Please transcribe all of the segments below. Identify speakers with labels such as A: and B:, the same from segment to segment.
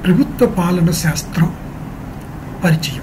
A: ప్రభుత్వ పాలన శాస్త్రం పరిచయం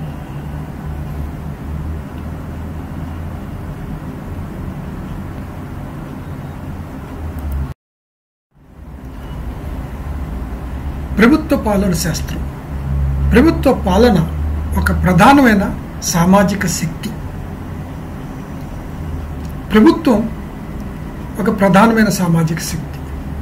A: ప్రభుత్వ పాలన శాస్త్రం ప్రభుత్వ పాలన ఒక ప్రధానమైన సామాజిక శక్తి ప్రభుత్వం ఒక ప్రధానమైన సామాజిక శక్తి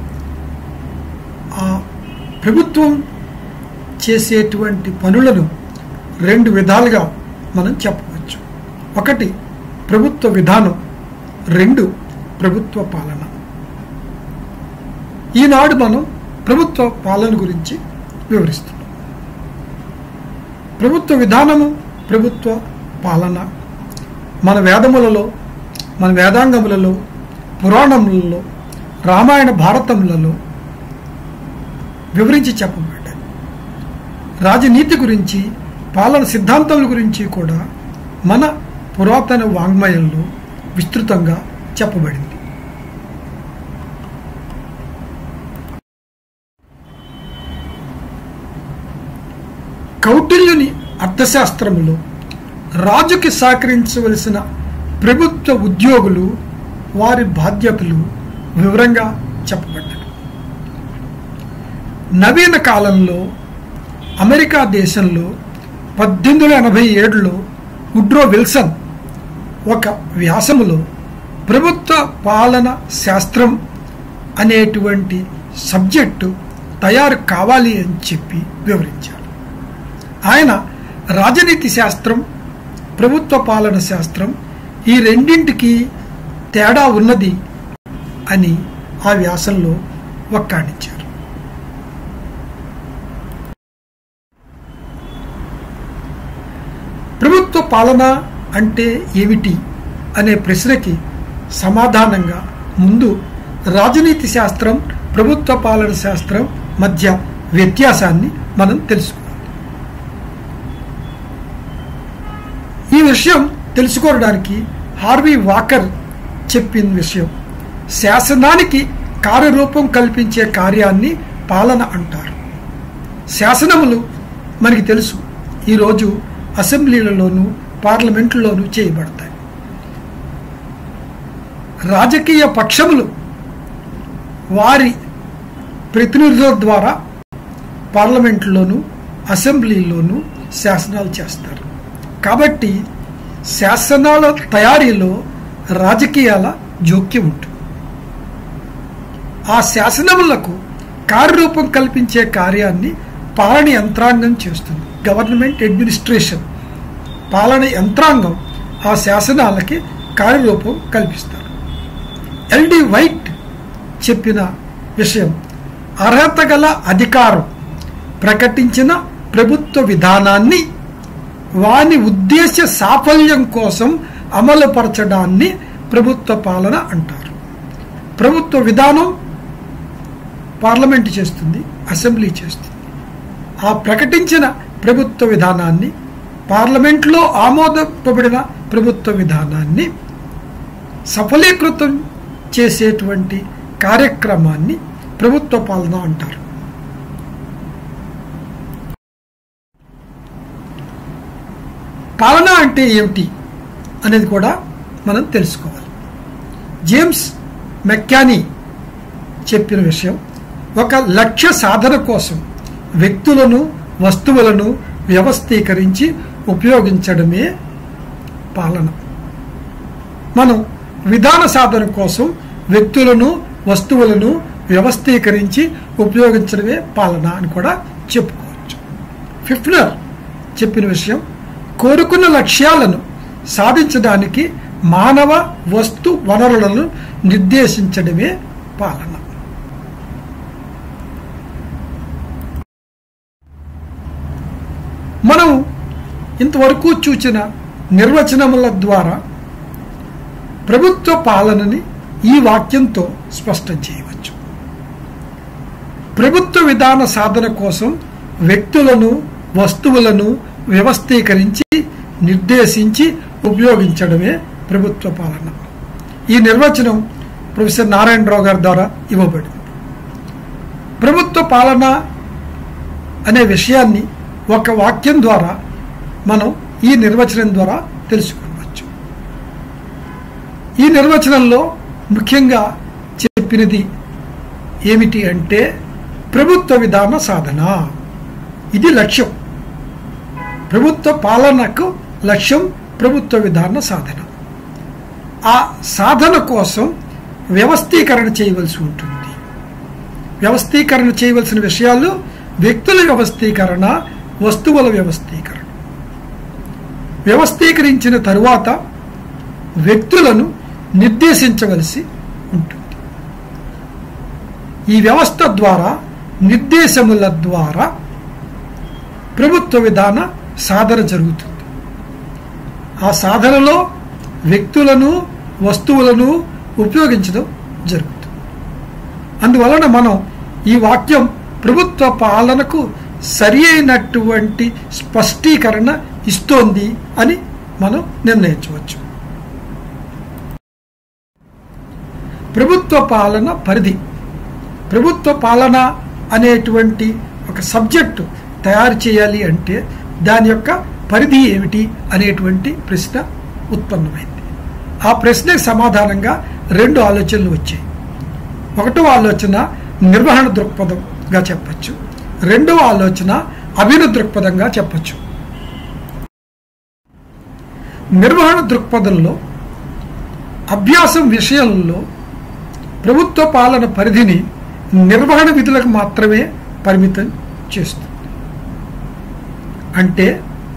A: ఆ ప్రభుత్వం చేసేటువంటి పనులను రెండు విధాలుగా మనం చెప్పవచ్చు ఒకటి ప్రభుత్వ విధానం రెండు ప్రభుత్వ పాలన ఈనాడు మనం ప్రభుత్వ పాలన గురించి వివరిస్తున్నాం ప్రభుత్వ విధానము ప్రభుత్వ పాలన మన వేదములలో మన వేదాంగములలో పురాణములలో రామాయణ భారతములలో వివరించి చెప్పబడ్డాయి రాజనీతి గురించి పాలన సిద్ధాంతాల గురించి కూడా మన పురాతన వాంగ్మయంలో విస్తృతంగా చెప్పబడింది కౌటిల్యుని అర్థశాస్త్రములో రాజుకి సహకరించవలసిన ప్రభుత్వ ఉద్యోగులు వారి బాధ్యతలు వివరంగా చెప్పబడ్డాయి నవీన కాలంలో అమెరికా దేశంలో పద్దెనిమిది వందల ఎనభై ఏడులో ఉడ్రో విల్సన్ ఒక వ్యాసములో ప్రభుత్వ పాలన శాస్త్రం అనేటువంటి సబ్జెక్టు తయారు కావాలి అని చెప్పి వివరించారు ఆయన రాజనీతి శాస్త్రం ప్రభుత్వ పాలన శాస్త్రం ఈ రెండింటికి తేడా ఉన్నది అని ఆ వ్యాసంలో వక్కాణించారు ప్రభుత్వ పాలన అంటే ఏమిటి అనే ప్రశ్నకి సమాధానంగా ముందు రాజనీతి శాస్త్రం ప్రభుత్వ పాలన శాస్త్రం మధ్య వ్యత్యాసాన్ని మనం తెలుసుకోవాలి ఈ విషయం తెలుసుకోవడానికి హార్వీ వాకర్ చెప్పిన విషయం శాసనానికి కార్యరూపం కల్పించే కార్యాన్ని పాలన అంటారు శాసనములు మనకి తెలుసు ఈరోజు అసెంబ్లీలలోనూ పార్లమెంట్లలోనూ చేయబడతాయి రాజకీయ పక్షములు వారి ప్రతినిధుల ద్వారా పార్లమెంట్లోనూ అసెంబ్లీలోనూ శాసనాలు చేస్తారు కాబట్టి శాసనాల తయారీలో రాజకీయాల జోక్యం ఉంటుంది ఆ శాసనములకు కార్యరూపం కల్పించే కార్యాన్ని పాలన యంత్రాంగం చేస్తుంది గవర్నమెంట్ అడ్మినిస్ట్రేషన్ పాలన యంత్రాంగం ఆ శాసనాలకి కార్యరూపం కల్పిస్తారు ఎల్డి వైట్ చెప్పిన విషయం అర్హత గల అధికారం ప్రకటించిన ప్రభుత్వ విధానాన్ని వాని ఉద్దేశ సాఫల్యం కోసం అమలుపరచడాన్ని ప్రభుత్వ పాలన అంటారు ప్రభుత్వ విధానం పార్లమెంట్ చేస్తుంది అసెంబ్లీ చేస్తుంది ఆ ప్రకటించిన ప్రభుత్వ విధానాన్ని పార్లమెంట్లో ఆమోదింపబడిన ప్రభుత్వ విధానాన్ని సఫలీకృతం చేసేటువంటి కార్యక్రమాన్ని ప్రభుత్వ పాలన అంటారు పాలన అంటే ఏమిటి అనేది కూడా మనం తెలుసుకోవాలి జేమ్స్ మెక్కానీ చెప్పిన విషయం ఒక లక్ష్య సాధన కోసం వ్యక్తులను వస్తువులను వ్యవస్థీకరించి ఉపయోగించడమే పాలన మనం విధాన సాధన కోసం వ్యక్తులను వస్తువులను వ్యవస్థీకరించి ఉపయోగించడమే పాలన అని కూడా చెప్పుకోవచ్చు ఫిఫ్నర్ చెప్పిన విషయం కోరుకున్న లక్ష్యాలను సాధించడానికి మానవ వస్తు వనరులను నిర్దేశించడమే పాలన మనం ఇంతవరకు చూచిన నిర్వచనముల ద్వారా ప్రభుత్వ పాలనని ఈ వాక్యంతో స్పష్టం చేయవచ్చు ప్రభుత్వ విధాన సాధన కోసం వ్యక్తులను వస్తువులను వ్యవస్థీకరించి నిర్దేశించి ఉపయోగించడమే ప్రభుత్వ పాలన ఈ నిర్వచనం ప్రొఫెసర్ నారాయణరావు గారి ద్వారా ఇవ్వబడింది ప్రభుత్వ పాలన అనే విషయాన్ని ఒక వాక్యం ద్వారా మనం ఈ నిర్వచనం ద్వారా తెలుసుకోవచ్చు ఈ నిర్వచనంలో ముఖ్యంగా చెప్పినది ఏమిటి అంటే ప్రభుత్వ విధాన సాధన ఇది లక్ష్యం ప్రభుత్వ పాలనకు లక్ష్యం ప్రభుత్వ విధాన సాధన ఆ సాధన కోసం వ్యవస్థీకరణ చేయవలసి ఉంటుంది వ్యవస్థీకరణ చేయవలసిన విషయాలు వ్యక్తుల వ్యవస్థీకరణ వస్తువుల వ్యవస్థీకరణ వ్యవస్థీకరించిన తరువాత వ్యక్తులను నిర్దేశించవలసి ఉంటుంది ఈ వ్యవస్థ ద్వారా నిర్దేశముల ద్వారా ప్రభుత్వ విధాన సాధన జరుగుతుంది ఆ సాధనలో వ్యక్తులను వస్తువులను ఉపయోగించడం జరుగుతుంది అందువలన మనం ఈ వాక్యం ప్రభుత్వ పాలనకు సరి అయినటువంటి స్పష్టీకరణ ఇస్తోంది అని మనం నిర్ణయించవచ్చు ప్రభుత్వ పాలన పరిధి ప్రభుత్వ పాలన అనేటువంటి ఒక సబ్జెక్టు తయారు చేయాలి అంటే దాని యొక్క పరిధి ఏమిటి అనేటువంటి ప్రశ్న ఉత్పన్నమైంది ఆ ప్రశ్నకు సమాధానంగా రెండు ఆలోచనలు వచ్చాయి ఒకటో ఆలోచన నిర్వహణ దృక్పథంగా చెప్పచ్చు రెండవ ఆలోచన అభిన దృక్పథంగా చెప్పచ్చు నిర్వహణ దృక్పథంలో అభ్యాసం విషయంలో ప్రభుత్వ పాలన పరిధిని నిర్వహణ విధులకు మాత్రమే పరిమితం చేస్తుంది అంటే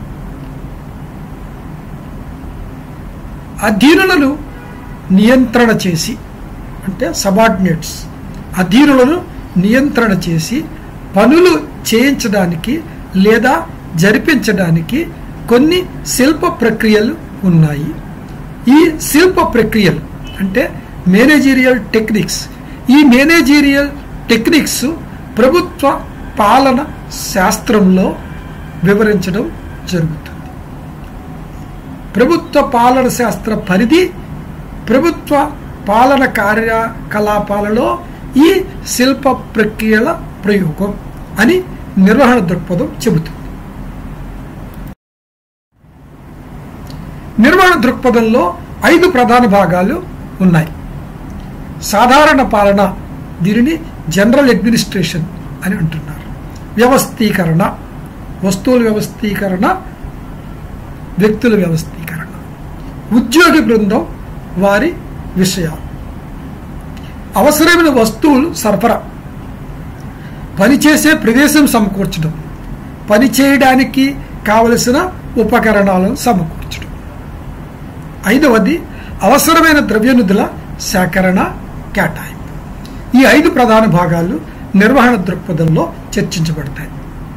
A: అధీనులను నియంత్రణ చేసి అంటే సబార్డినేట్స్ అధీనులను నియంత్రణ చేసి పనులు చేయించడానికి లేదా జరిపించడానికి కొన్ని శిల్ప ప్రక్రియలు ఉన్నాయి ఈ శిల్ప ప్రక్రియలు అంటే మేనేజీరియల్ టెక్నిక్స్ ఈ మేనేజీరియల్ టెక్నిక్స్ ప్రభుత్వ పాలన శాస్త్రంలో వివరించడం జరుగుతుంది ప్రభుత్వ పాలన శాస్త్ర పరిధి ప్రభుత్వ పాలన కార్యకలాపాలలో ఈ శిల్ప ప్రక్రియల ప్రయోగం అని నిర్వహణ దృక్పథం చెబుతుంది నిర్వహణ దృక్పథంలో ఐదు ప్రధాన భాగాలు ఉన్నాయి సాధారణ పాలన దీనిని జనరల్ అడ్మినిస్ట్రేషన్ అని అంటున్నారు వ్యవస్థీకరణ వస్తువుల వ్యవస్థీకరణ వ్యక్తుల వ్యవస్థీకరణ ఉద్యోగి బృందం వారి విషయాలు అవసరమైన వస్తువులు సరఫరా పనిచేసే ప్రదేశం సమకూర్చడం పని చేయడానికి కావలసిన ఉపకరణాలను సమకూర్చడం ఐదవది అవసరమైన ద్రవ్యనిధుల సేకరణ కేటాయింపు ఈ ఐదు ప్రధాన భాగాలు నిర్వహణ దృక్పథంలో చర్చించబడతాయి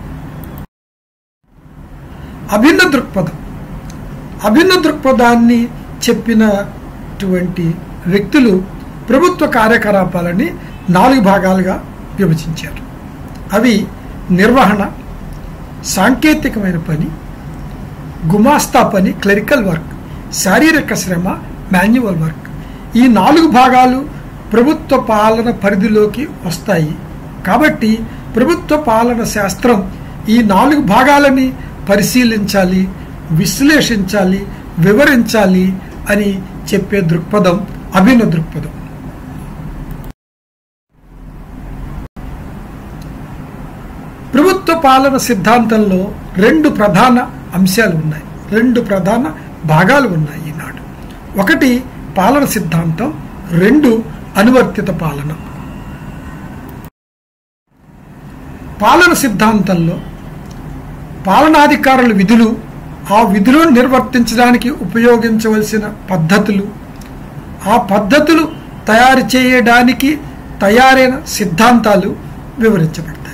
A: అభిన్న దృక్పథం అభిన్న దృక్పథాన్ని చెప్పినటువంటి వ్యక్తులు ప్రభుత్వ కార్యకలాపాలని నాలుగు భాగాలుగా విభజించారు అవి నిర్వహణ సాంకేతికమైన పని గుమాస్తా పని క్లరికల్ వర్క్ శారీరక శ్రమ మాన్యువల్ వర్క్ ఈ నాలుగు భాగాలు ప్రభుత్వ పాలన పరిధిలోకి వస్తాయి కాబట్టి ప్రభుత్వ పాలన శాస్త్రం ఈ నాలుగు భాగాలని పరిశీలించాలి విశ్లేషించాలి వివరించాలి అని చెప్పే దృక్పథం అభిన్న దృక్పథం ప్రభుత్వ పాలన సిద్ధాంతంలో రెండు ప్రధాన అంశాలు ఉన్నాయి రెండు ప్రధాన భాగాలు ఉన్నాయి ఈనాడు ఒకటి పాలన సిద్ధాంతం రెండు అనువర్తిత పాలన పాలన సిద్ధాంతంలో పాలనాధికారుల విధులు ఆ విధులను నిర్వర్తించడానికి ఉపయోగించవలసిన పద్ధతులు ఆ పద్ధతులు తయారు చేయడానికి తయారైన సిద్ధాంతాలు వివరించబడతాయి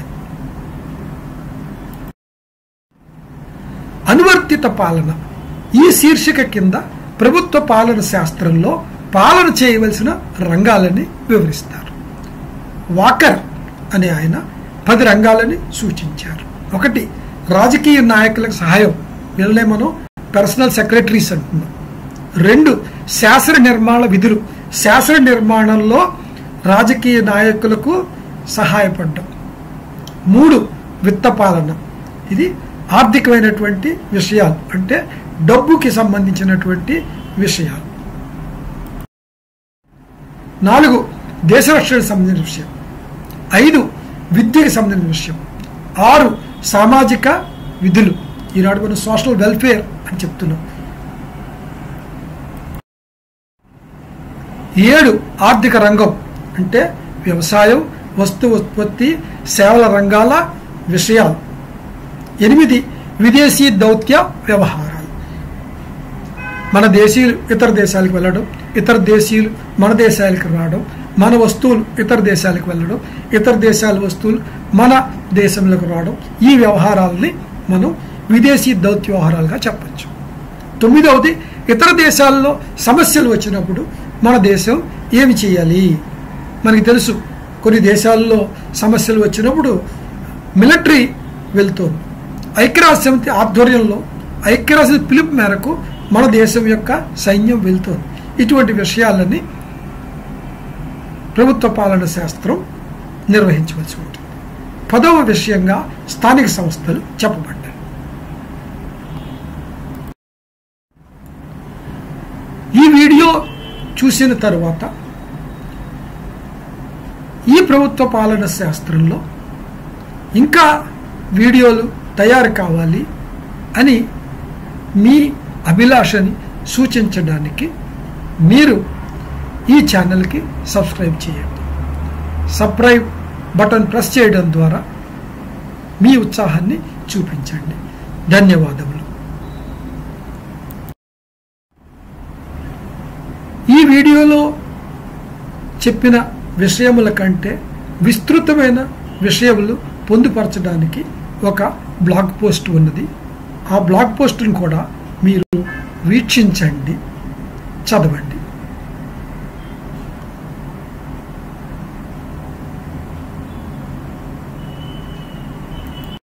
A: అనువర్తిత పాలన ఈ శీర్షిక కింద ప్రభుత్వ పాలన శాస్త్రంలో పాలన చేయవలసిన రంగాలని వివరిస్తారు వాకర్ అనే ఆయన పది రంగాలని సూచించారు ఒకటి రాజకీయ నాయకులకు సహాయం వీళ్ళనే మనం పర్సనల్ సెక్రటరీస్ అంటున్నాం రెండు శాసన నిర్మాణ విధులు శాసన నిర్మాణంలో రాజకీయ నాయకులకు సహాయపడడం మూడు విత్త పాలన ఇది ఆర్థికమైనటువంటి విషయాలు అంటే డబ్బుకి సంబంధించినటువంటి విషయాలు నాలుగు దేశ రక్షణకు సంబంధించిన విషయం ఐదు విద్యకి సంబంధించిన విషయం ఆరు సామాజిక విధులు ఈనాడు మనం సోషల్ వెల్ఫేర్ అని చెప్తున్నాం ఏడు ఆర్థిక రంగం అంటే వ్యవసాయం వస్తు ఉత్పత్తి సేవల రంగాల విషయాలు ఎనిమిది విదేశీ దౌత్య వ్యవహారాలు మన దేశీయులు ఇతర దేశాలకు వెళ్ళడం ఇతర దేశీయులు మన దేశాలకు రావడం మన వస్తువులు ఇతర దేశాలకు వెళ్ళడం ఇతర దేశాల వస్తువులు మన దేశంలోకి రావడం ఈ వ్యవహారాలని మనం విదేశీ దౌత్య వ్యవహారాలుగా చెప్పచ్చు తొమ్మిదవది ఇతర దేశాల్లో సమస్యలు వచ్చినప్పుడు మన దేశం ఏమి చేయాలి మనకి తెలుసు కొన్ని దేశాల్లో సమస్యలు వచ్చినప్పుడు మిలిటరీ వెళ్తోంది ఐక్యరాజ్య సమితి ఆధ్వర్యంలో ఐక్యరాజ్య పిలుపు మేరకు మన దేశం యొక్క సైన్యం వెళ్తోంది ఇటువంటి విషయాలని ప్రభుత్వ పాలన శాస్త్రం నిర్వహించవలసి ఉంటుంది పదవ విషయంగా స్థానిక సంస్థలు చెప్పబడ్డాయి ఈ వీడియో చూసిన తరువాత ఈ ప్రభుత్వ పాలన శాస్త్రంలో ఇంకా వీడియోలు తయారు కావాలి అని మీ అభిలాషని సూచించడానికి మీరు ఈ ఛానల్కి సబ్స్క్రైబ్ చేయండి సబ్స్క్రైబ్ బటన్ ప్రెస్ చేయడం ద్వారా మీ ఉత్సాహాన్ని చూపించండి ధన్యవాదములు ఈ వీడియోలో చెప్పిన విషయముల కంటే విస్తృతమైన విషయములు పొందుపరచడానికి ఒక బ్లాగ్ పోస్ట్ ఉన్నది ఆ బ్లాగ్ పోస్టును కూడా మీరు వీక్షించండి చదవండి